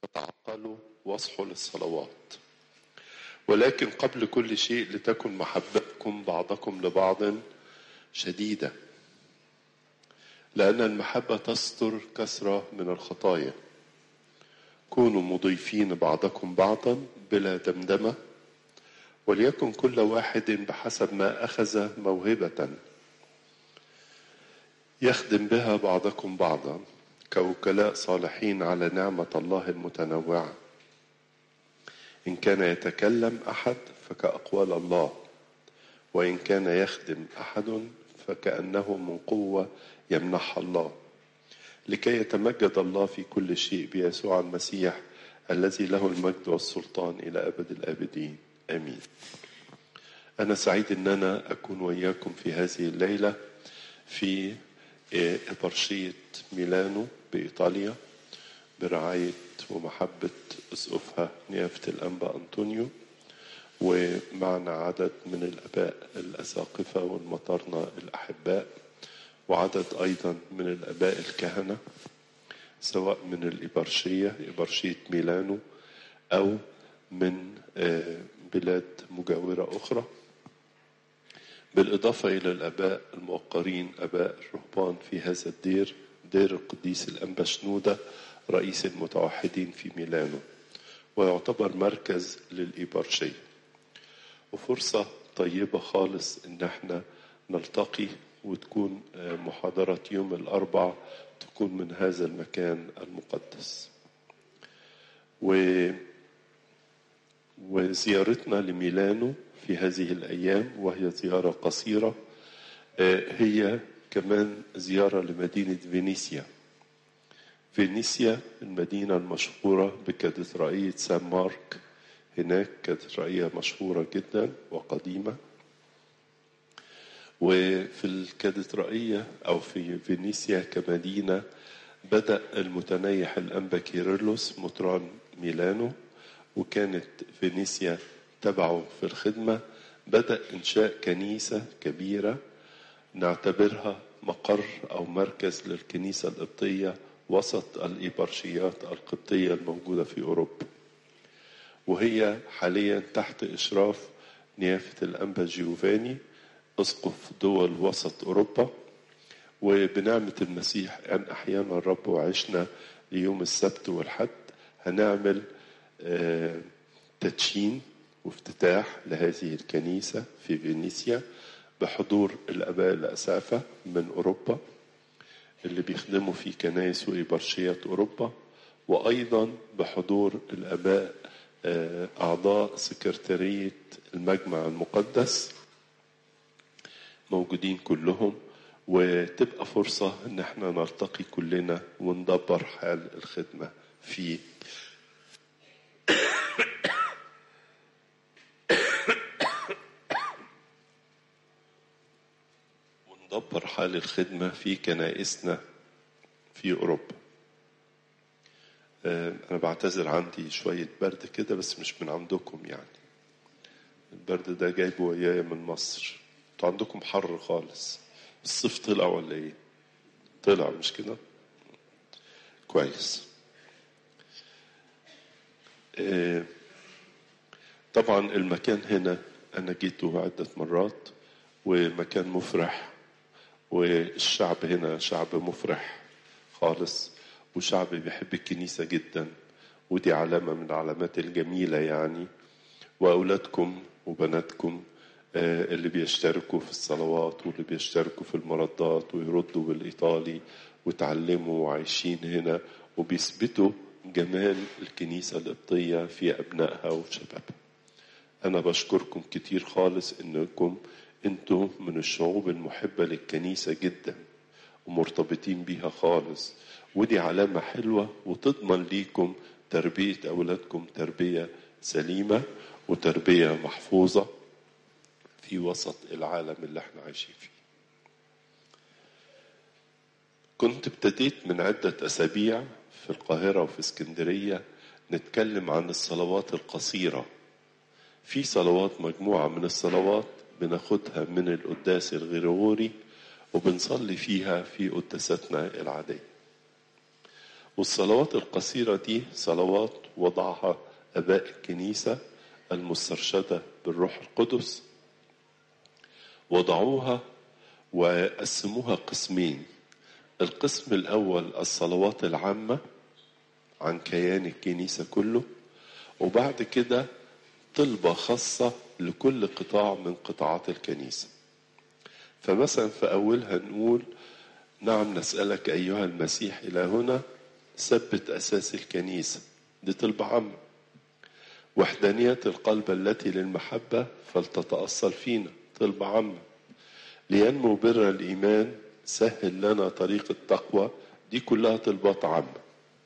فتعقلوا واصحوا للصلوات ولكن قبل كل شيء لتكن محبتكم بعضكم لبعض شديدة لأن المحبة تستر كثرة من الخطايا كونوا مضيفين بعضكم بعضا بلا دمدمة وليكن كل واحد بحسب ما أخذ موهبة يخدم بها بعضكم بعضا كوكلاء صالحين على نعمة الله المتنوعة إن كان يتكلم أحد فكأقوال الله وإن كان يخدم أحد فكأنه من قوة يمنحها الله لكي يتمجد الله في كل شيء بيسوع المسيح الذي له المجد والسلطان إلى أبد الآبدين آمين أنا سعيد أن أنا أكون وإياكم في هذه الليلة في إبرشية ميلانو بإيطاليا برعاية ومحبة أسقفها نيافة الأنبا أنطونيو ومعنا عدد من الآباء الأساقفة والمطارنة الأحباء وعدد أيضا من الآباء الكهنة سواء من الإبرشية إبرشية ميلانو أو من بلاد مجاورة أخرى بالإضافة إلى الآباء الموقرين آباء الرهبان في هذا الدير دير القديس الأنبا شنودة رئيس المتوحدين في ميلانو ويعتبر مركز للإبرشية وفرصة طيبة خالص إن احنا نلتقي وتكون محاضرة يوم الأربع تكون من هذا المكان المقدس و وزيارتنا لميلانو في هذه الأيام وهي زيارة قصيرة هي كمان زيارة لمدينة فينيسيا فينيسيا المدينة المشهورة بكاتدرائية سان مارك هناك كاتدرائية مشهورة جدا وقديمة وفي الكاتدرائية أو في فينيسيا كمدينة بدأ المتنيح الأنبا كيرلس مطران ميلانو وكانت فينيسيا تبعه في الخدمة بدأ إنشاء كنيسة كبيرة نعتبرها مقر أو مركز للكنيسة القبطية وسط الإبرشيات القبطية الموجودة في أوروبا وهي حاليا تحت إشراف نيافة الأنبا جيوفاني أسقف دول وسط أوروبا وبنعمة المسيح أن أحيانا الرب وعشنا ليوم السبت والحد هنعمل تدشين وافتتاح لهذه الكنيسة في فينيسيا بحضور الآباء الأسافة من أوروبا اللي بيخدموا في كنائس وإبرشية أوروبا وأيضا بحضور الآباء أعضاء سكرتارية المجمع المقدس موجودين كلهم وتبقى فرصة إن احنا نلتقي كلنا وندبر حال الخدمة في وندبر حال الخدمة في كنائسنا في أوروبا أنا بعتذر عندي شوية برد كده بس مش من عندكم يعني البرد ده جايبه ويايا من مصر انتوا عندكم حر خالص الصيف طلع ولا ايه؟ طلع مش كده؟ كويس آه طبعا المكان هنا أنا جيته عدة مرات ومكان مفرح والشعب هنا شعب مفرح خالص وشعب بيحب الكنيسة جدا ودي علامة من العلامات الجميلة يعني وأولادكم وبناتكم اللي بيشتركوا في الصلوات واللي بيشتركوا في المردات ويردوا بالإيطالي وتعلموا وعايشين هنا وبيثبتوا جمال الكنيسة القبطية في أبنائها وشبابها أنا بشكركم كتير خالص إنكم أنتم من الشعوب المحبة للكنيسة جدا ومرتبطين بيها خالص ودي علامة حلوة وتضمن ليكم تربية أولادكم تربية سليمة وتربية محفوظة في وسط العالم اللي احنا عايشين فيه كنت ابتديت من عدة أسابيع في القاهرة وفي اسكندرية نتكلم عن الصلوات القصيرة في صلوات مجموعة من الصلوات بناخدها من القداس الغريغوري وبنصلي فيها في قداساتنا العادية والصلوات القصيرة دي صلوات وضعها آباء الكنيسة المسترشدة بالروح القدس وضعوها وقسموها قسمين القسم الأول الصلوات العامة عن كيان الكنيسة كله وبعد كده طلبة خاصة لكل قطاع من قطاعات الكنيسة فمثلا في أولها نقول نعم نسألك أيها المسيح إلى هنا ثبت أساس الكنيسة دي طلبة عامة وحدانية القلب التي للمحبة فلتتأصل فينا طلبة عامة لينمو بر الإيمان سهل لنا طريق التقوى دي كلها طلبات عامة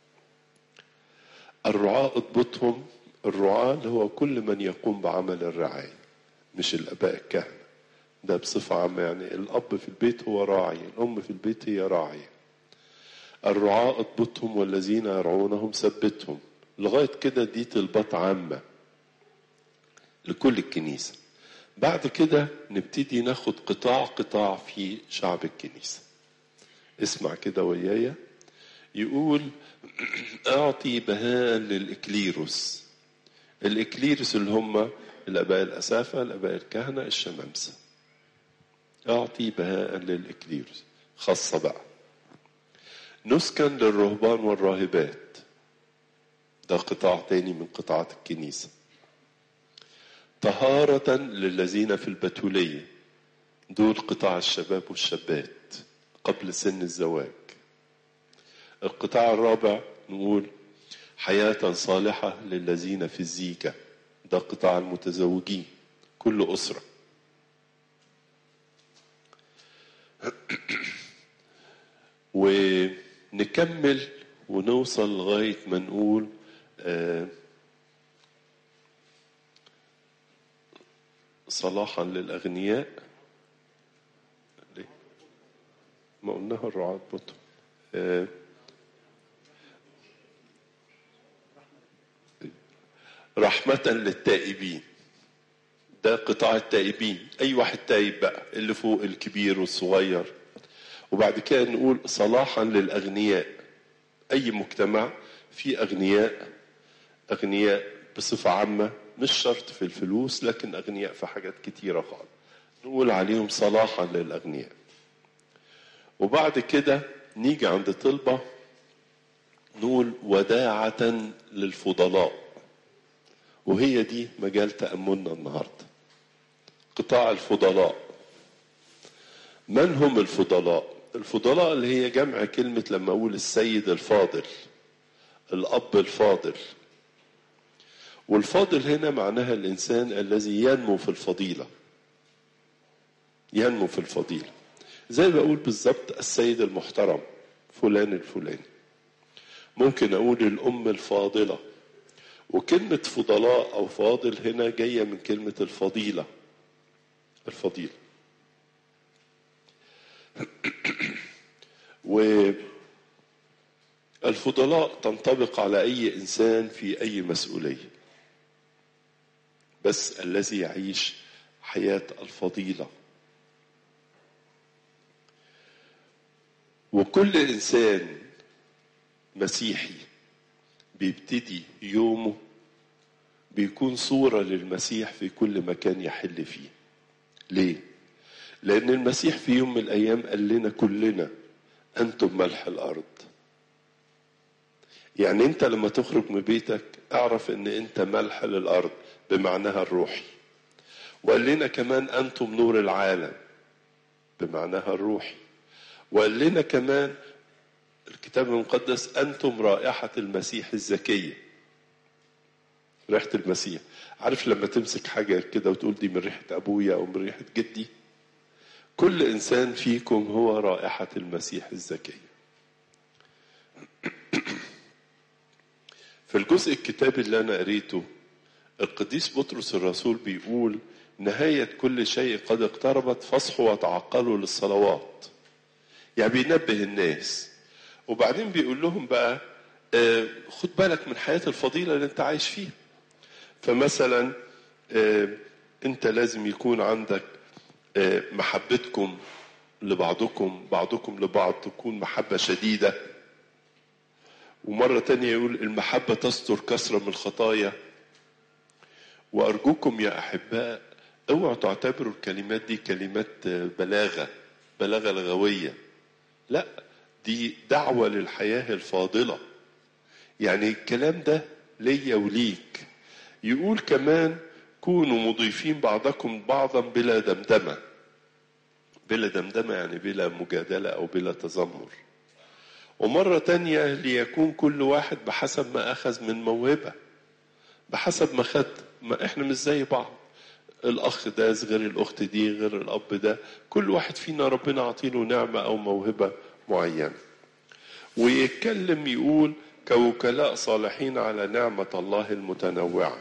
الرعاة اضبطهم الرعاة اللي هو كل من يقوم بعمل الرعاية مش الآباء الكهنة ده بصفة عامة يعني الأب في البيت هو راعي الأم في البيت هي راعية الرعاة اضبطهم والذين يرعونهم ثبتهم لغاية كده دي طلبات عامة لكل الكنيسة بعد كده نبتدي ناخد قطاع قطاع في شعب الكنيسة اسمع كده ويايا يقول أعطي بهاء للإكليروس الإكليروس اللي هم الآباء الأسافة الآباء الكهنة الشمامسة أعطي بهاء للإكليروس خاصة بقى نسكن للرهبان والراهبات ده قطاع تاني من قطاعات الكنيسة طهارة للذين في البتولية دول قطاع الشباب والشابات قبل سن الزواج القطاع الرابع نقول حياة صالحة للذين في الزيجة ده قطاع المتزوجين كل أسرة ونكمل ونوصل لغاية ما نقول آه صلاحا للأغنياء ليه؟ ما قلناها الرعاة بطل آه رحمة للتائبين ده قطاع التائبين أي واحد تايب بقى اللي فوق الكبير والصغير وبعد كده نقول صلاحا للأغنياء أي مجتمع فيه أغنياء أغنياء بصفة عامة مش شرط في الفلوس لكن أغنياء في حاجات كتيرة خالص نقول عليهم صلاحا للأغنياء وبعد كده نيجي عند طلبة نقول وداعة للفضلاء وهي دي مجال تأملنا النهاردة قطاع الفضلاء من هم الفضلاء الفضلاء اللي هي جمع كلمة لما أقول السيد الفاضل الأب الفاضل والفاضل هنا معناها الإنسان الذي ينمو في الفضيلة ينمو في الفضيلة زي ما أقول بالظبط السيد المحترم فلان الفلاني ممكن أقول الأم الفاضلة وكلمة فضلاء أو فاضل هنا جاية من كلمة الفضيلة الفضيلة والفضلاء تنطبق على أي إنسان في أي مسؤولية بس الذي يعيش حياة الفضيلة وكل إنسان مسيحي بيبتدي يومه بيكون صورة للمسيح في كل مكان يحل فيه ليه؟ لأن المسيح في يوم من الأيام قال لنا كلنا أنتم ملح الأرض يعني أنت لما تخرج من بيتك اعرف أن أنت ملح للأرض بمعناها الروحي وقال لنا كمان أنتم نور العالم بمعناها الروحي وقال لنا كمان الكتاب المقدس أنتم رائحة المسيح الزكية ريحة المسيح عارف لما تمسك حاجة كده وتقول دي من ريحة أبويا أو من ريحة جدي كل إنسان فيكم هو رائحة المسيح الزكية في الجزء الكتابي اللي أنا قريته القديس بطرس الرسول بيقول نهاية كل شيء قد اقتربت فاصحوا وتعقلوا للصلوات يعني بينبه الناس وبعدين بيقول لهم بقى آه خد بالك من حياة الفضيلة اللي انت عايش فيها فمثلا آه انت لازم يكون عندك آه محبتكم لبعضكم بعضكم لبعض تكون محبة شديدة ومرة تانية يقول المحبة تستر كثرة من الخطايا وأرجوكم يا أحباء اوعوا تعتبروا الكلمات دي كلمات بلاغة بلاغة لغوية لا دي دعوة للحياة الفاضلة يعني الكلام ده ليا وليك يقول كمان كونوا مضيفين بعضكم بعضا بلا دمدمة بلا دمدمة يعني بلا مجادلة أو بلا تذمر ومرة تانية ليكون كل واحد بحسب ما أخذ من موهبة بحسب ما خد ما إحنا مش زي بعض الأخ ده غير الأخت دي غير الأب ده كل واحد فينا ربنا عطيله نعمة أو موهبة معينة ويتكلم يقول كوكلاء صالحين على نعمة الله المتنوعة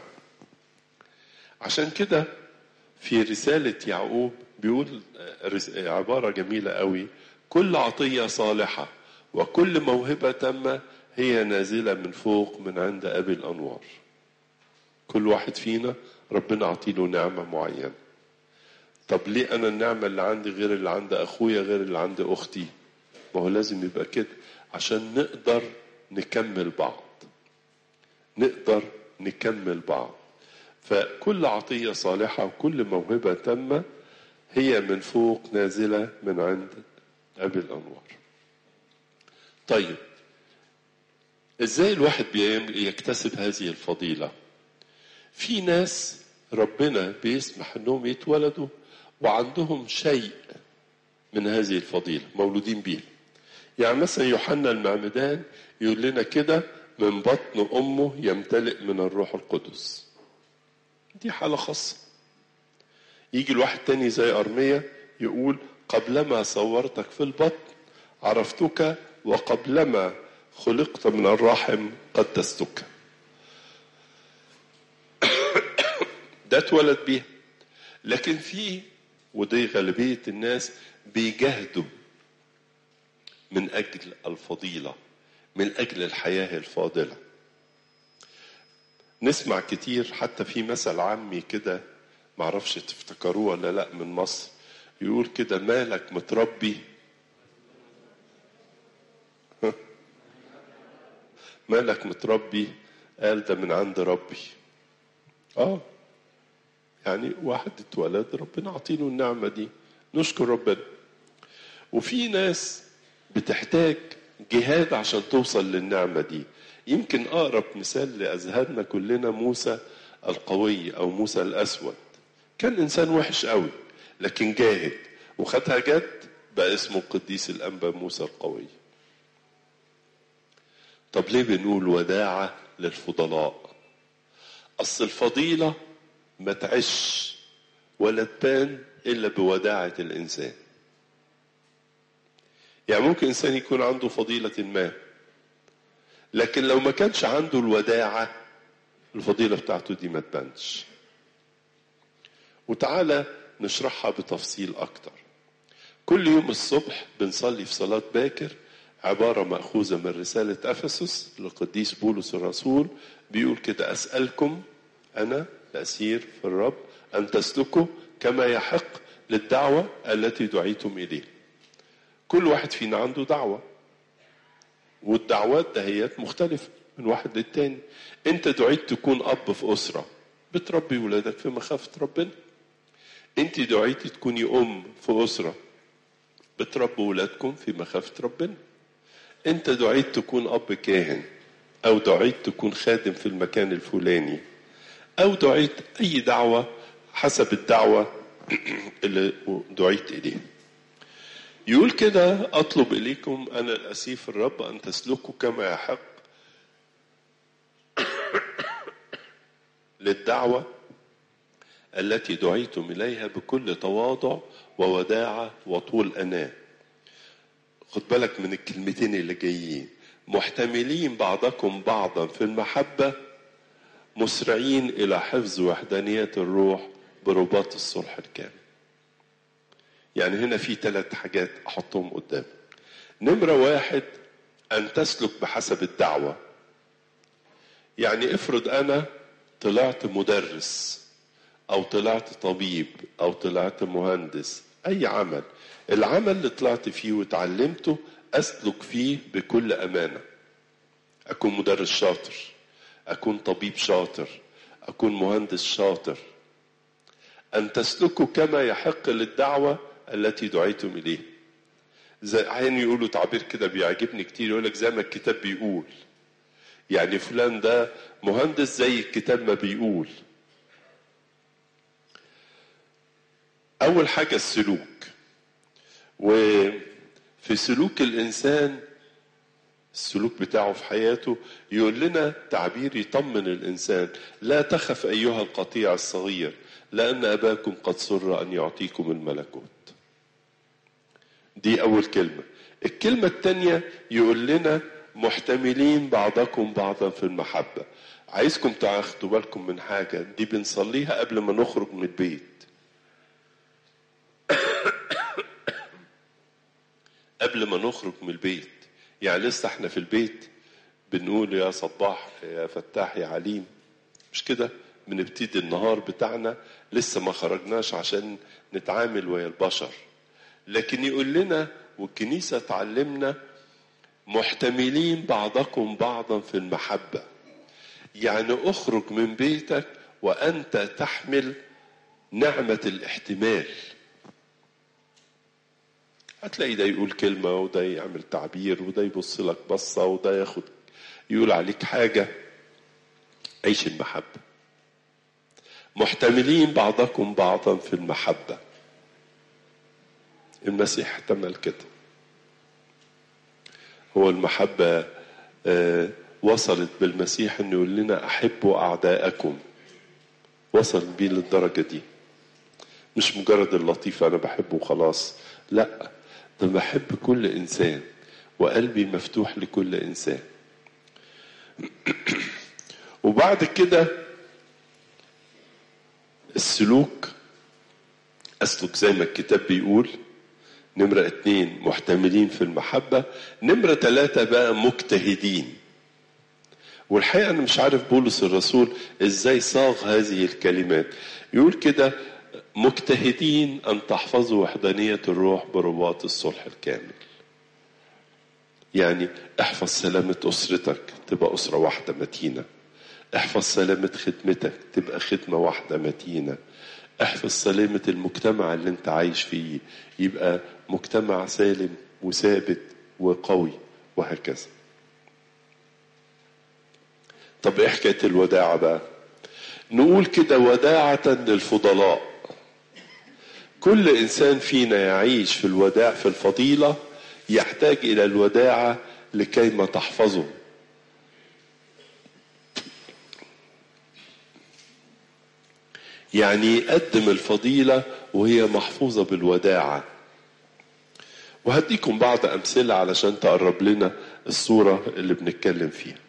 عشان كده في رسالة يعقوب بيقول عبارة جميلة قوي كل عطية صالحة وكل موهبة تامة هي نازلة من فوق من عند أبي الأنوار كل واحد فينا ربنا عطيله نعمة معينة طب ليه أنا النعمة اللي عندي غير اللي عند أخويا غير اللي عند أختي ما هو لازم يبقى كده عشان نقدر نكمل بعض نقدر نكمل بعض فكل عطية صالحة وكل موهبة تامة هي من فوق نازلة من عند أبي الأنوار طيب ازاي الواحد يكتسب هذه الفضيلة في ناس ربنا بيسمح انهم يتولدوا وعندهم شيء من هذه الفضيلة مولودين بيه يعني مثلا يوحنا المعمدان يقول لنا كده من بطن أمه يمتلئ من الروح القدس دي حالة خاصة يجي الواحد تاني زي أرمية يقول قبلما صورتك في البطن عرفتك وقبلما خلقت من الرحم قدستك ده اتولد بيها لكن في ودي غالبية الناس بيجاهدوا من أجل الفضيلة من أجل الحياة الفاضلة نسمع كتير حتى في مثل عامي كده معرفش تفتكروه ولا لا من مصر يقول كده مالك متربي مالك متربي قال ده من عند ربي اه يعني واحد اتولد ربنا عطيله النعمة دي نشكر ربنا وفي ناس بتحتاج جهاد عشان توصل للنعمة دي يمكن أقرب مثال لأذهاننا كلنا موسى القوي أو موسى الأسود كان إنسان وحش قوي لكن جاهد وخدها جد بقى اسمه القديس الأنبا موسى القوي طب ليه بنقول وداعة للفضلاء أصل الفضيلة ما تعش ولا تبان إلا بوداعة الإنسان يعني ممكن إنسان يكون عنده فضيلة ما لكن لو ما كانش عنده الوداعة الفضيلة بتاعته دي ما تبانش وتعالى نشرحها بتفصيل أكتر كل يوم الصبح بنصلي في صلاة باكر عبارة مأخوذة من رسالة أفسس للقديس بولس الرسول بيقول كده أسألكم أنا الأسير في الرب أن تسلكوا كما يحق للدعوة التي دعيتم إليه كل واحد فينا عنده دعوة والدعوات دهيات مختلفة من واحد للتاني انت دعيت تكون اب في اسرة بتربي ولادك في مخافة ربنا انت دعيتي تكوني ام في اسرة بتربي ولادكم في مخافة ربنا انت دعيت تكون اب كاهن او دعيت تكون خادم في المكان الفلاني او دعيت اي دعوة حسب الدعوة اللي دعيت اليه يقول كده أطلب إليكم أنا الأسيف الرب أن تسلكوا كما يحق للدعوة التي دعيتم إليها بكل تواضع ووداعة وطول أناة خد بالك من الكلمتين اللي جايين محتملين بعضكم بعضا في المحبة مسرعين إلى حفظ وحدانية الروح برباط الصلح الكامل يعني هنا في ثلاث حاجات احطهم قدامك نمره واحد ان تسلك بحسب الدعوه يعني افرض انا طلعت مدرس او طلعت طبيب او طلعت مهندس اي عمل العمل اللي طلعت فيه وتعلمته اسلك فيه بكل امانه أكون مدرس شاطر أكون طبيب شاطر أكون مهندس شاطر أن تسلكوا كما يحق للدعوة التي دعيتم إليه زي أحيانا يقولوا تعبير كده بيعجبني كتير يقول لك زي ما الكتاب بيقول يعني فلان ده مهندس زي الكتاب ما بيقول أول حاجة السلوك وفي سلوك الإنسان السلوك بتاعه في حياته يقول لنا تعبير يطمن الإنسان لا تخف أيها القطيع الصغير لأن أباكم قد سر أن يعطيكم الملكوت دي أول كلمة الكلمة الثانية يقول لنا محتملين بعضكم بعضا في المحبة عايزكم تاخدوا بالكم من حاجة دي بنصليها قبل ما نخرج من البيت قبل ما نخرج من البيت يعني لسه احنا في البيت بنقول يا صباح يا فتاح يا عليم مش كده بنبتدي النهار بتاعنا لسه ما خرجناش عشان نتعامل ويا البشر لكن يقول لنا والكنيسة تعلمنا محتملين بعضكم بعضا في المحبة يعني اخرج من بيتك وأنت تحمل نعمة الاحتمال هتلاقي ده يقول كلمة وده يعمل تعبير وده يبص لك بصة وده ياخد يقول عليك حاجة عيش المحبة محتملين بعضكم بعضا في المحبة المسيح احتمل كده هو المحبة آه وصلت بالمسيح انه يقول لنا احبوا اعداءكم وصل بيه للدرجة دي مش مجرد اللطيف انا بحبه وخلاص لا ده بحب كل انسان وقلبي مفتوح لكل انسان وبعد كده السلوك اسلك زي ما الكتاب بيقول نمرة اتنين محتملين في المحبة نمرة ثلاثة بقى مجتهدين والحقيقة أنا مش عارف بولس الرسول إزاي صاغ هذه الكلمات يقول كده مجتهدين أن تحفظوا وحدانية الروح برباط الصلح الكامل يعني احفظ سلامة أسرتك تبقى أسرة واحدة متينة احفظ سلامة خدمتك تبقى خدمة واحدة متينة احفظ سلامة المجتمع اللي انت عايش فيه يبقى مجتمع سالم وثابت وقوي وهكذا طب ايه حكاية الوداعة بقى نقول كده وداعة للفضلاء كل انسان فينا يعيش في الوداع في الفضيلة يحتاج الى الوداعة لكي ما تحفظه يعني يقدم الفضيلة وهي محفوظة بالوداعة وهديكم بعض أمثلة علشان تقرب لنا الصورة اللي بنتكلم فيها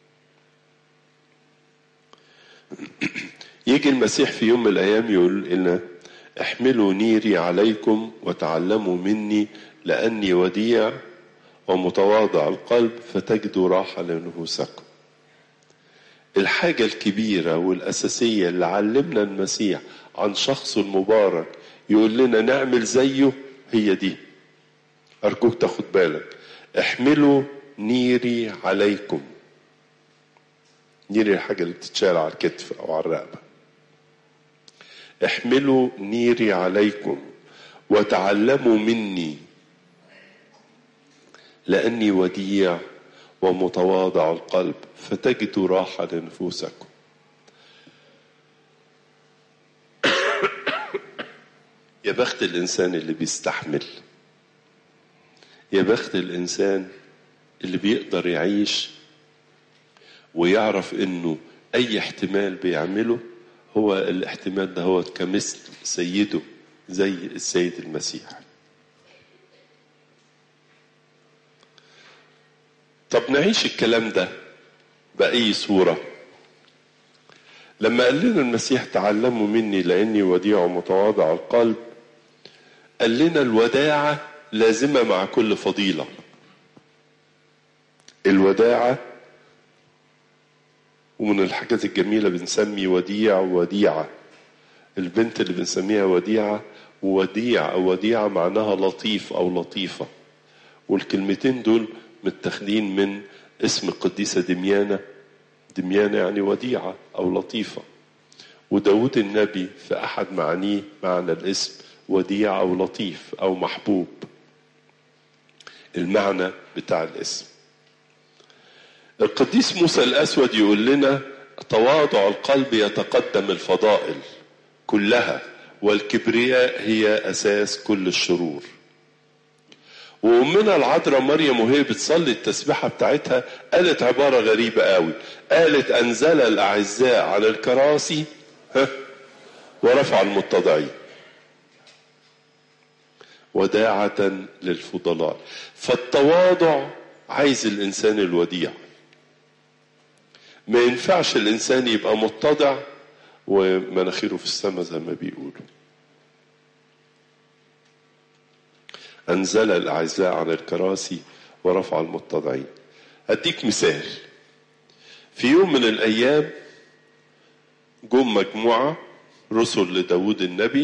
يجي المسيح في يوم من الأيام يقول لنا احملوا نيري عليكم وتعلموا مني لأني وديع ومتواضع القلب فتجدوا راحة لنفوسكم الحاجة الكبيرة والأساسية اللي علمنا المسيح عن شخصه المبارك يقول لنا نعمل زيه هي دي أرجوك تاخد بالك احملوا نيري عليكم نيري الحاجة اللي بتتشال على الكتف أو على الرقبة احملوا نيري عليكم وتعلموا مني لأني وديع ومتواضع القلب فتجدوا راحة لنفوسكم يا بخت الإنسان اللي بيستحمل يا بخت الإنسان اللي بيقدر يعيش ويعرف إنه أي احتمال بيعمله هو الاحتمال ده هو كمثل سيده زي السيد المسيح طب نعيش الكلام ده بأي صورة لما قال لنا المسيح تعلموا مني لأني وديع ومتواضع القلب قال لنا الوداعة لازمة مع كل فضيلة الوداعة ومن الحاجات الجميلة بنسمي وديع وديعة البنت اللي بنسميها وديعة وديع أو وديعة معناها لطيف أو لطيفة والكلمتين دول متاخدين من اسم القديسة دميانة دميانة يعني وديعة أو لطيفة وداود النبي في أحد معانيه معنى الاسم وديع أو لطيف أو محبوب المعنى بتاع الاسم القديس موسى الأسود يقول لنا تواضع القلب يتقدم الفضائل كلها والكبرياء هي أساس كل الشرور وأمنا العذراء مريم وهي بتصلي التسبيحة بتاعتها قالت عبارة غريبة قوي قالت أنزل الأعزاء على الكراسي ها ورفع المتضعين وداعة للفضلاء فالتواضع عايز الإنسان الوديع ما ينفعش الإنسان يبقى متضع ومناخيره في السماء زي ما بيقولوا أنزل الأعزاء على الكراسي ورفع المتضعين أديك مثال في يوم من الأيام جم مجموعة رسل لداود النبي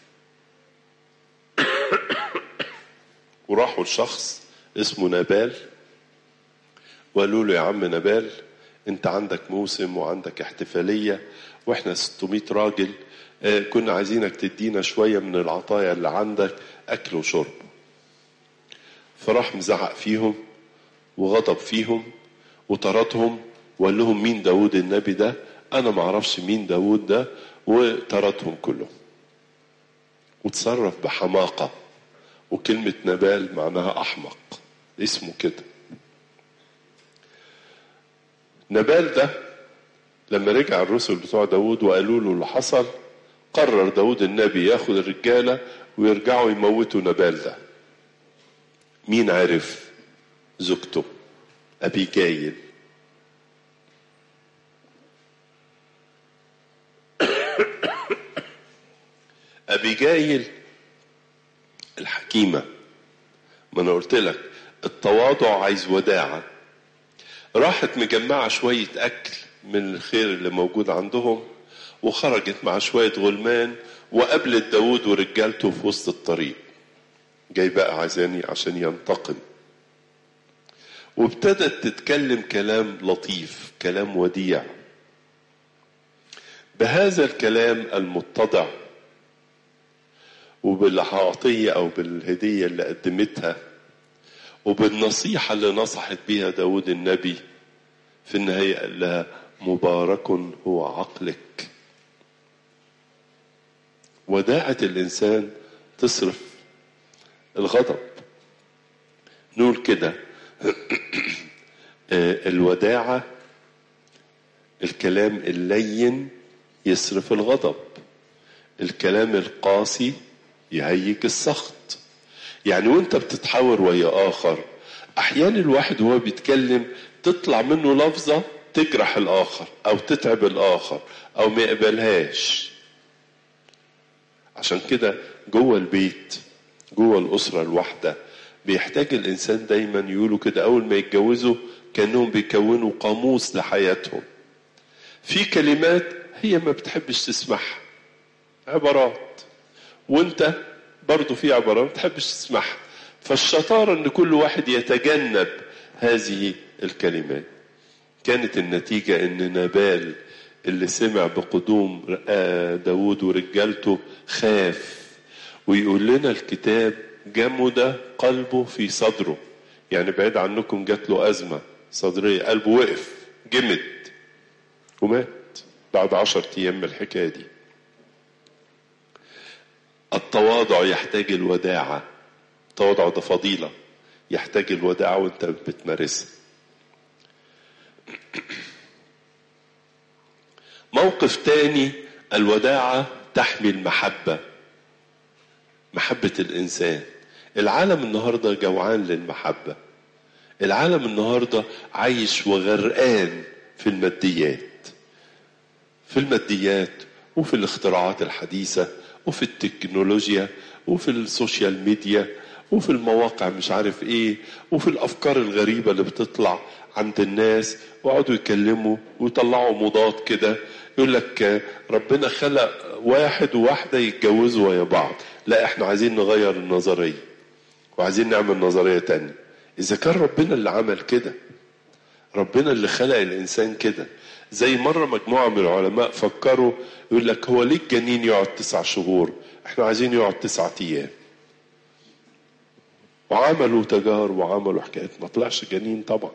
وراحوا لشخص اسمه نبال وقالوا له يا عم نبال انت عندك موسم وعندك احتفالية واحنا 600 راجل اه كنا عايزينك تدينا شوية من العطايا اللي عندك اكل وشرب فراح مزعق فيهم وغضب فيهم وطردهم وقال لهم مين داود النبي ده انا معرفش مين داود ده وطردهم كلهم وتصرف بحماقة وكلمة نبال معناها أحمق اسمه كده نبال ده لما رجع الرسل بتوع داود وقالوا له اللي حصل قرر داود النبي ياخد الرجالة ويرجعوا يموتوا نبال ده مين عرف زوجته أبي جايل أبي جايل الحكيمة ما أنا قلت لك التواضع عايز وداعة راحت مجمعة شوية أكل من الخير اللي موجود عندهم وخرجت مع شوية غلمان وقابلت داود ورجالته في وسط الطريق جاي بقى عايزاني عشان ينتقم وابتدت تتكلم كلام لطيف كلام وديع بهذا الكلام المتضع وبالعطية أو بالهدية اللي قدمتها وبالنصيحة اللي نصحت بيها داود النبي في النهاية قال لها مبارك هو عقلك وداعة الإنسان تصرف الغضب نقول كده الوداعة الكلام اللين يصرف الغضب الكلام القاسي يهيج السخط يعني وانت بتتحاور ويا اخر احيانا الواحد وهو بيتكلم تطلع منه لفظة تجرح الاخر او تتعب الاخر او ما يقبلهاش عشان كده جوه البيت جوه الاسرة الواحدة بيحتاج الانسان دايما يقولوا كده اول ما يتجوزوا كانهم بيكونوا قاموس لحياتهم في كلمات هي ما بتحبش تسمعها عبارات وانت برضو في عبارات ما بتحبش تسمعها فالشطارة ان كل واحد يتجنب هذه الكلمات كانت النتيجة ان نبال اللي سمع بقدوم داود ورجالته خاف ويقول لنا الكتاب جمد قلبه في صدره يعني بعيد عنكم جات له أزمة صدرية قلبه وقف جمد ومات بعد عشر أيام من الحكاية دي التواضع يحتاج الوداعة التواضع ده فضيلة يحتاج الوداعة وانت بتمارسها موقف تاني الوداعة تحمي المحبة محبة الإنسان العالم النهاردة جوعان للمحبة العالم النهاردة عايش وغرقان في الماديات في الماديات وفي الاختراعات الحديثة وفي التكنولوجيا وفي السوشيال ميديا وفي المواقع مش عارف ايه وفي الافكار الغريبة اللي بتطلع عند الناس ويقعدوا يكلموا ويطلعوا مضاد كده يقول لك ربنا خلق واحد وواحدة يتجوزوا ويا بعض لا احنا عايزين نغير النظرية وعايزين نعمل نظرية تانية اذا كان ربنا اللي عمل كده ربنا اللي خلق الانسان كده زي مره مجموعه من العلماء فكروا يقول لك هو ليه الجنين يقعد تسع شهور احنا عايزين يقعد تسعة ايام وعملوا تجارب وعملوا حكايات ما طلعش جنين طبعا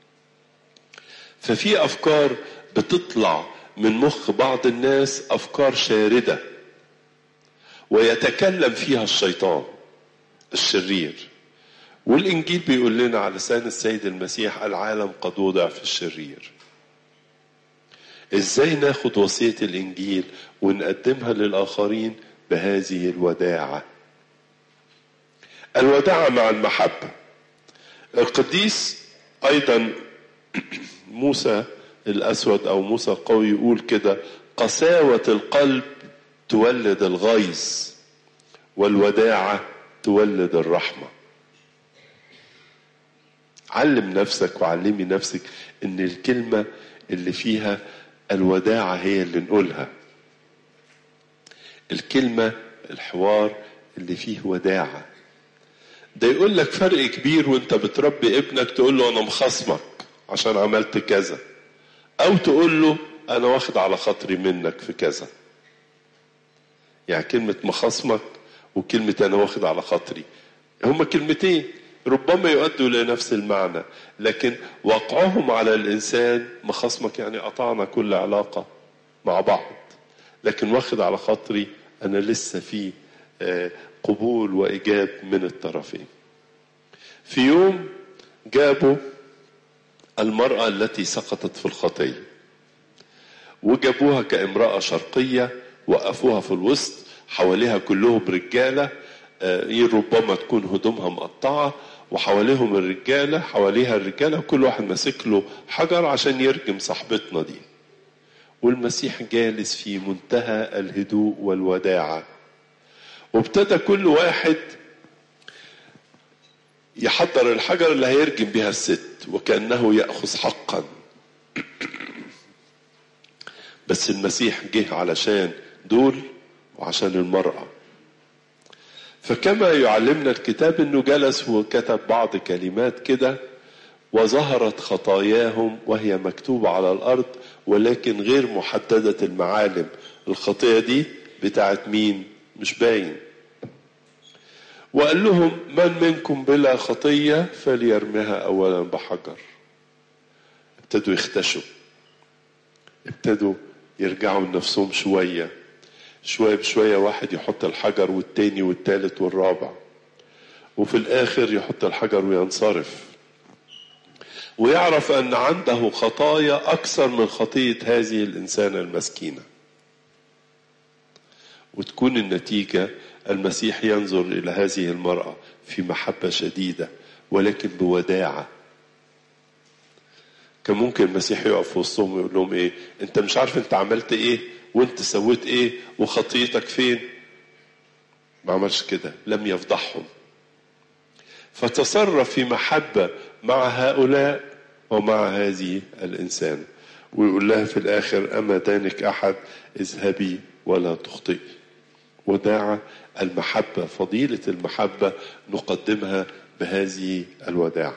ففي افكار بتطلع من مخ بعض الناس افكار شارده ويتكلم فيها الشيطان الشرير والانجيل بيقول لنا على لسان السيد المسيح العالم قد وضع في الشرير ازاي ناخد وصيه الانجيل ونقدمها للاخرين بهذه الوداعه الوداعه مع المحبه القديس ايضا موسى الاسود او موسى القوي يقول كده قساوه القلب تولد الغيظ والوداعه تولد الرحمه علم نفسك وعلمي نفسك ان الكلمه اللي فيها الوداعه هي اللي نقولها الكلمه الحوار اللي فيه وداعه ده يقول لك فرق كبير وانت بتربي ابنك تقول له انا مخصمك عشان عملت كذا او تقول له انا واخد على خاطري منك في كذا يعني كلمة مخاصمك وكلمة أنا واخد على خاطري هما كلمتين ربما يؤدوا لنفس المعنى لكن وقعهم على الإنسان مخاصمك يعني قطعنا كل علاقة مع بعض لكن واخد على خاطري أنا لسه في قبول وإيجاب من الطرفين في يوم جابوا المرأة التي سقطت في الخطية وجابوها كامرأة شرقية وقفوها في الوسط حواليها كلهم رجالة ربما تكون هدومها مقطعة وحواليهم الرجالة حواليها الرجالة وكل واحد ماسك له حجر عشان يرجم صاحبتنا دي والمسيح جالس في منتهى الهدوء والوداعة وابتدى كل واحد يحضر الحجر اللي هيرجم بها الست وكأنه يأخذ حقا بس المسيح جه علشان دول وعشان المرأة فكما يعلمنا الكتاب انه جلس وكتب بعض كلمات كده وظهرت خطاياهم وهي مكتوبة على الأرض ولكن غير محددة المعالم الخطية دي بتاعت مين مش باين وقال لهم من منكم بلا خطية فليرمها أولا بحجر ابتدوا يختشوا ابتدوا يرجعوا لنفسهم شوية شوية بشوية واحد يحط الحجر والتاني والتالت والرابع وفي الآخر يحط الحجر وينصرف ويعرف أن عنده خطايا أكثر من خطية هذه الإنسانة المسكينة وتكون النتيجة المسيح ينظر إلى هذه المرأة في محبة شديدة ولكن بوداعة كان ممكن المسيح يقف في وسطهم ويقول لهم ايه انت مش عارف انت عملت ايه وانت سويت ايه وخطيتك فين ما عملش كده لم يفضحهم فتصرف في محبة مع هؤلاء ومع هذه الإنسان ويقول لها في الآخر أما دانك أحد اذهبي ولا تخطئي وداعة المحبة فضيلة المحبة نقدمها بهذه الوداعة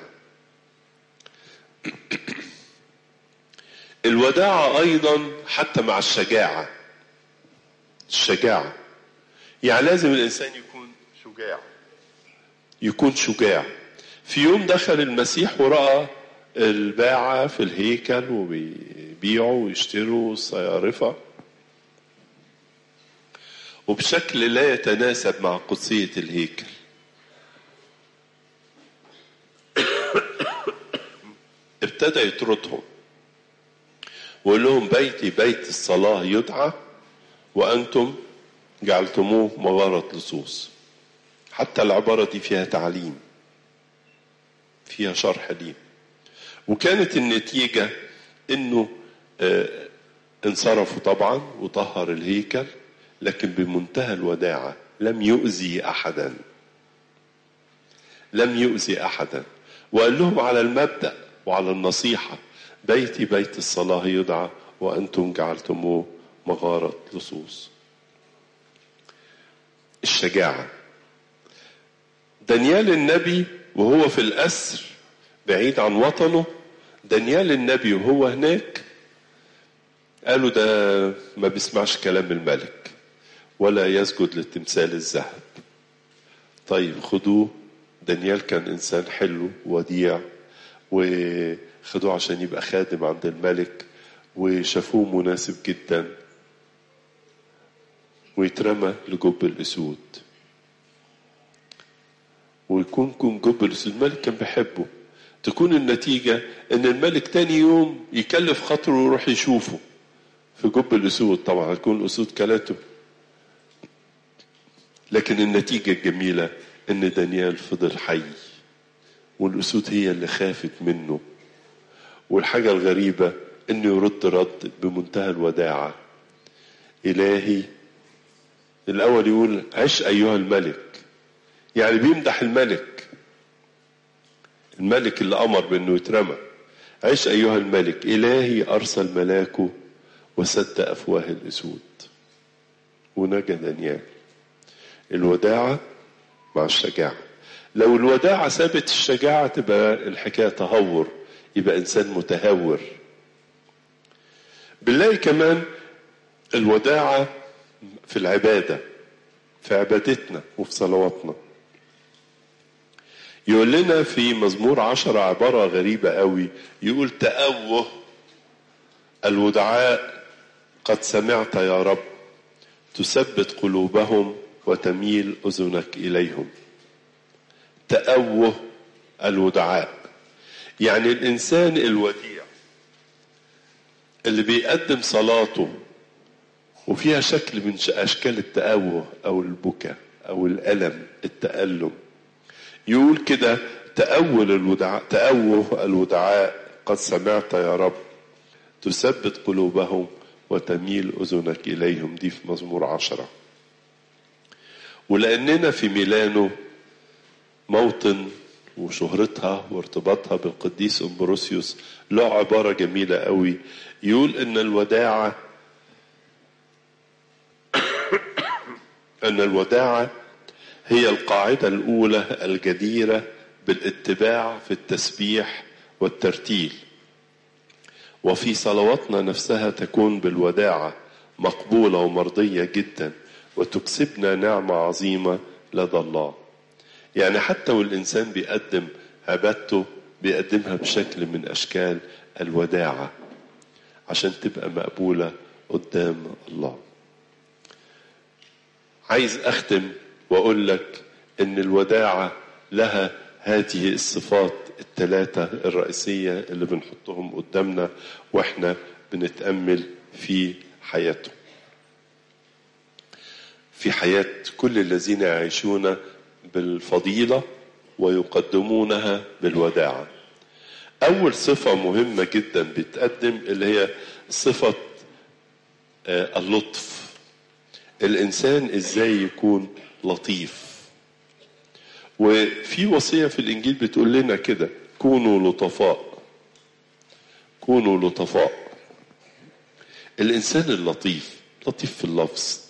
الوداعة أيضا حتى مع الشجاعة الشجاعة يعني لازم الإنسان يكون شجاع يكون شجاع في يوم دخل المسيح ورأى الباعة في الهيكل وبيبيعوا ويشتروا الصيارفة وبشكل لا يتناسب مع قدسية الهيكل ابتدى يطردهم ويقول لهم بيتي بيت الصلاة يدعى وأنتم جعلتموه مغارة لصوص حتى العبارة دي فيها تعليم فيها شرح ليه وكانت النتيجة انه آه انصرفوا طبعا وطهر الهيكل لكن بمنتهى الوداعة لم يؤذي أحدا لم يؤذي أحدا وقال لهم على المبدأ وعلى النصيحة بيتي بيت الصلاة يدعى وأنتم جعلتموه مغارة لصوص الشجاعة دانيال النبي وهو في الأسر بعيد عن وطنه دانيال النبي وهو هناك قالوا ده ما بيسمعش كلام الملك ولا يسجد للتمثال الذهب طيب خدوه دانيال كان انسان حلو وديع وخدوه عشان يبقى خادم عند الملك وشافوه مناسب جدا ويترمى لجب الاسود ويكون كون جب الاسود الملك كان بيحبه تكون النتيجة ان الملك تاني يوم يكلف خاطره ويروح يشوفه في جب الاسود طبعا هتكون الاسود كلاته لكن النتيجة الجميلة ان دانيال فضل حي والاسود هي اللي خافت منه والحاجة الغريبة انه يرد رد بمنتهى الوداعة الهي الاول يقول عش ايها الملك يعني بيمدح الملك الملك اللي امر بانه يترمى عش ايها الملك الهي ارسل ملاكه وسد افواه الاسود ونجا دانيال الوداعة مع الشجاعة لو الوداعة سابت الشجاعة تبقى الحكاية تهور يبقى إنسان متهور بنلاقي كمان الوداعة في العبادة في عبادتنا وفي صلواتنا يقول لنا في مزمور عشرة عبارة غريبة قوي يقول تأوه الودعاء قد سمعت يا رب تثبت قلوبهم وتميل اذنك اليهم تأوه الودعاء يعني الانسان الوديع اللي بيقدم صلاته وفيها شكل من اشكال التأوه او البكاء او الالم التألم يقول كده تأول الودعاء تأوه الودعاء قد سمعت يا رب تثبت قلوبهم وتميل أذنك إليهم دي في مزمور عشرة ولأننا في ميلانو موطن وشهرتها وارتباطها بالقديس أمبروسيوس له عبارة جميلة قوي يقول إن الوداعة أن الوداعة هي القاعدة الأولى الجديرة بالاتباع في التسبيح والترتيل وفي صلواتنا نفسها تكون بالوداعة مقبولة ومرضية جدا وتكسبنا نعمة عظيمة لدى الله يعني حتى والإنسان بيقدم عبادته بيقدمها بشكل من أشكال الوداعة عشان تبقى مقبولة قدام الله عايز أختم وأقول لك إن الوداعة لها هذه الصفات الثلاثة الرئيسية اللي بنحطهم قدامنا واحنا بنتأمل في حياته في حياة كل الذين يعيشون بالفضيلة ويقدمونها بالوداعة أول صفة مهمة جدا بتقدم اللي هي صفة اللطف الإنسان إزاي يكون لطيف وفي وصية في الإنجيل بتقول لنا كده كونوا لطفاء كونوا لطفاء الإنسان اللطيف لطيف في اللفظ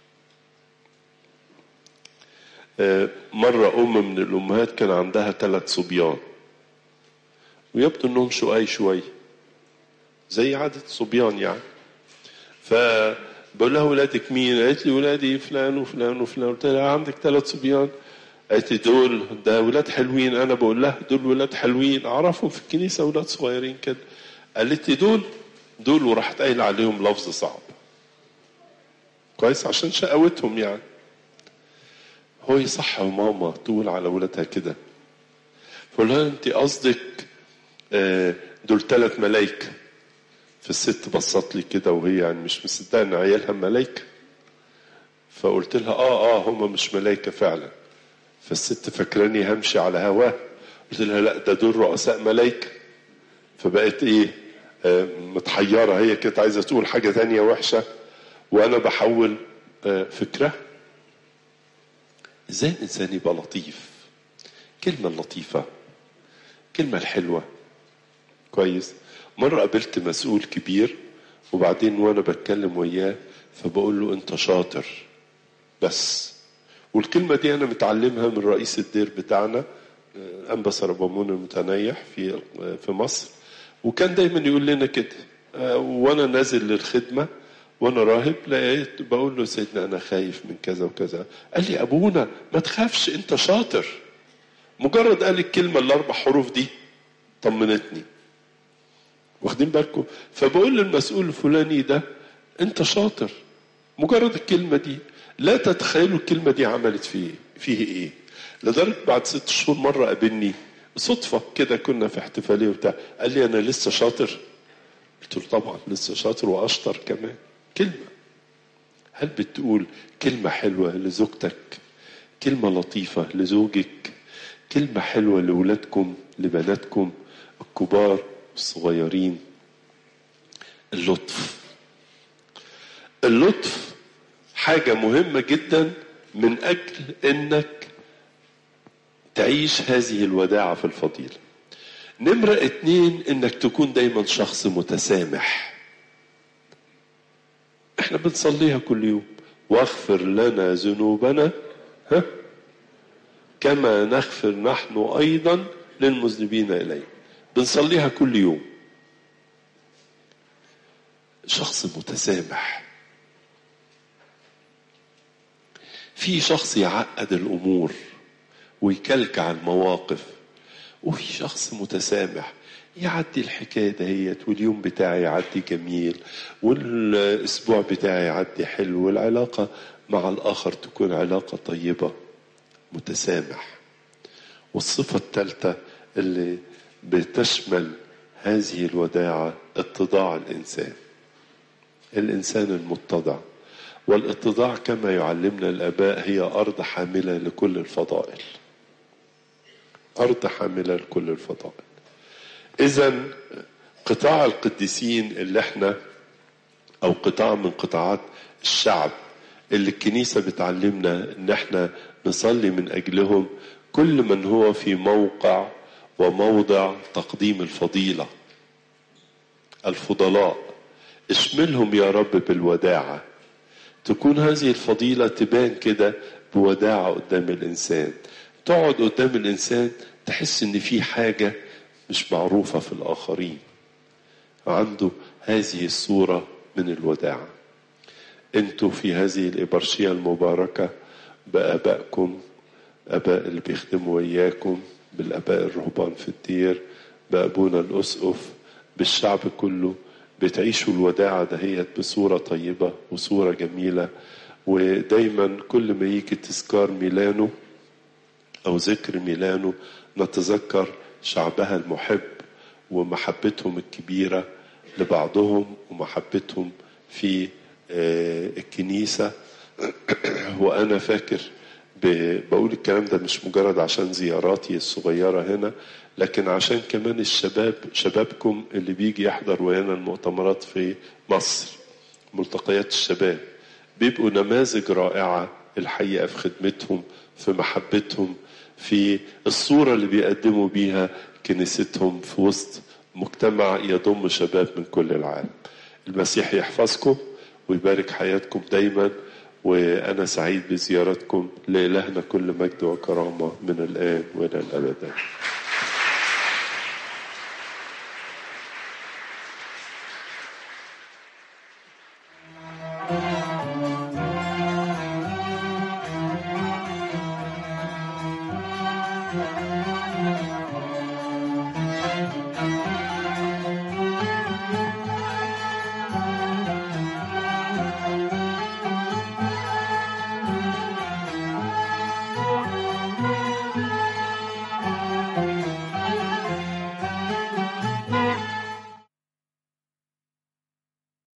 مرة أم من الأمهات كان عندها ثلاث صبيان ويبدو أنهم شقاي شوي زي عادة الصبيان يعني فبقول لها ولادك مين؟ قالت لي ولادي فلان وفلان وفلان قلت لها عندك ثلاث صبيان قالت لي دول ده ولاد حلوين انا بقول لها دول ولاد حلوين اعرفهم في الكنيسه ولاد صغيرين كده قالت لي دول دول وراحت قايله عليهم لفظ صعب كويس عشان شقاوتهم يعني هو يصح ماما تقول على ولادها كده فقول لها انت قصدك دول ثلاث ملايكه فالست بصت لي كده وهي يعني مش مصدقه ان عيالها ملايكه فقلت لها اه اه هم مش ملايكه فعلا فالست فاكراني همشي على هواه قلت لها لا ده دول رؤساء ملايكه فبقت ايه آه متحيره هي كانت عايزه تقول حاجه تانية وحشه وانا بحول آه فكرها ازاي الانسان يبقى لطيف كلمه لطيفه كلمه الحلوه كويس مره قابلت مسؤول كبير وبعدين وانا بتكلم وياه فبقول له انت شاطر بس والكلمة دي أنا متعلمها من رئيس الدير بتاعنا أنبا سربامون المتنيح في في مصر وكان دايما يقول لنا كده آه، وانا نازل للخدمه وانا راهب لقيت بقول له سيدنا انا خايف من كذا وكذا قال لي ابونا ما تخافش انت شاطر مجرد قال الكلمه الاربع حروف دي طمنتني واخدين بالكم فبقول للمسؤول الفلاني ده انت شاطر مجرد الكلمه دي لا تتخيلوا الكلمه دي عملت فيه فيه ايه لدرجه بعد ست شهور مره قابلني صدفه كده كنا في احتفاليه وبتاع قال لي انا لسه شاطر قلت له طبعا لسه شاطر واشطر كمان كلمه هل بتقول كلمه حلوه لزوجتك كلمه لطيفه لزوجك كلمه حلوه لاولادكم لبناتكم الكبار والصغيرين اللطف اللطف حاجة مهمة جدا من أجل أنك تعيش هذه الوداعة في الفضيلة نمرة اتنين أنك تكون دايما شخص متسامح احنا بنصليها كل يوم واغفر لنا ذنوبنا ها كما نغفر نحن أيضا للمذنبين إليه بنصليها كل يوم شخص متسامح في شخص يعقد الامور ويكلكع المواقف وفي شخص متسامح يعدي الحكايه دهيت واليوم بتاعي يعدي جميل والاسبوع بتاعي يعدي حلو والعلاقه مع الاخر تكون علاقه طيبه متسامح والصفه الثالثه اللي بتشمل هذه الوداعه اتضاع الانسان الانسان المتضع والاتضاع كما يعلمنا الاباء هي ارض حامله لكل الفضائل ارض حامله لكل الفضائل اذا قطاع القديسين اللي احنا او قطاع من قطاعات الشعب اللي الكنيسه بتعلمنا ان احنا نصلي من اجلهم كل من هو في موقع وموضع تقديم الفضيله الفضلاء اشملهم يا رب بالوداعه تكون هذه الفضيلة تبان كده بوداعة قدام الإنسان تقعد قدام الإنسان تحس إن في حاجة مش معروفة في الآخرين عنده هذه الصورة من الوداعة انتوا في هذه الإبرشية المباركة بآبائكم آباء اللي بيخدموا وياكم بالآباء الرهبان في الدير بأبونا الأسقف بالشعب كله بتعيشوا الوداعة دهيت بصورة طيبة وصورة جميلة ودايما كل ما يجي تذكار ميلانو أو ذكر ميلانو نتذكر شعبها المحب ومحبتهم الكبيرة لبعضهم ومحبتهم في الكنيسة وأنا فاكر بقول الكلام ده مش مجرد عشان زياراتي الصغيرة هنا لكن عشان كمان الشباب شبابكم اللي بيجي يحضر ويانا المؤتمرات في مصر ملتقيات الشباب بيبقوا نماذج رائعة الحقيقة في خدمتهم في محبتهم في الصورة اللي بيقدموا بيها كنيستهم في وسط مجتمع يضم شباب من كل العالم المسيح يحفظكم ويبارك حياتكم دايما وأنا سعيد بزيارتكم لإلهنا كل مجد وكرامة من الآن وإلى الأبد